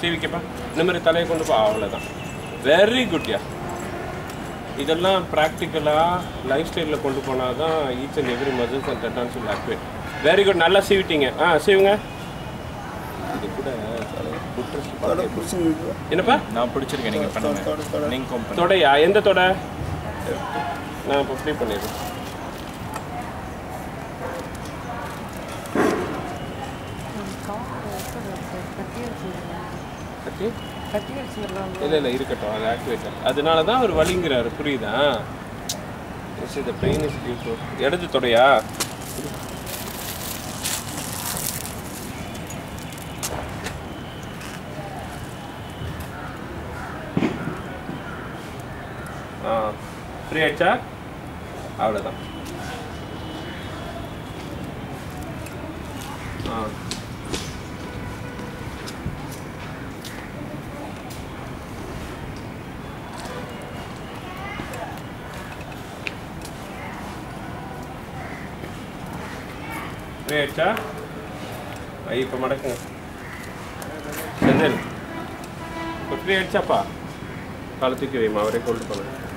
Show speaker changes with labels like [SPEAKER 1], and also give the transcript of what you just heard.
[SPEAKER 1] சீவிக்கப்பா இந்த மாதிரி தலையை கொண்டு போ அவ்வளோதான் வெரி குட்யா இதெல்லாம் ப்ராக்டிக்கலாக லைஃப் ஸ்டைலில் கொண்டு போனால் தான் each and every muscles and tendons will activate very good நல்லா சீவிட்டீங்க ஆ சீவுங்க இது கூட புட்ரஸ்
[SPEAKER 2] தலை பிடிச்சிருக்கு
[SPEAKER 1] என்னப்பா
[SPEAKER 3] நான் பிடிச்சிருக்கேன் நீங்கள்
[SPEAKER 2] தொட, தொட,
[SPEAKER 3] பண்ணுங்க
[SPEAKER 2] தொட.
[SPEAKER 3] நீங்கள் கொம்பு
[SPEAKER 1] தொடையா எந்த தொடை நான் இப்போ ஃப்ரீ பண்ணிடுறேன் கட்டி
[SPEAKER 4] கட்டி வச்சுக்கலாம்
[SPEAKER 1] இல்லை இல்லை இருக்கட்டும் அது ஆக்டிவேட் அதனால தான் அவர் வலிங்கிறாரு புரியுதா எஸ் இந்த பெயின் இஸ் டியூ டு இடது தொடையா ஆ ஃப்ரீ ஆயிடுச்சா அவ்வளோதான் ஆ ஃப்ரீ ஆயிடுச்சா ஐ இப்போ மடக்குங்க செந்தில் இப்போ ஃப்ரீ ஆயிடுச்சாப்பா காலை தூக்கி வைமா அவரே கொண்டு போனேன்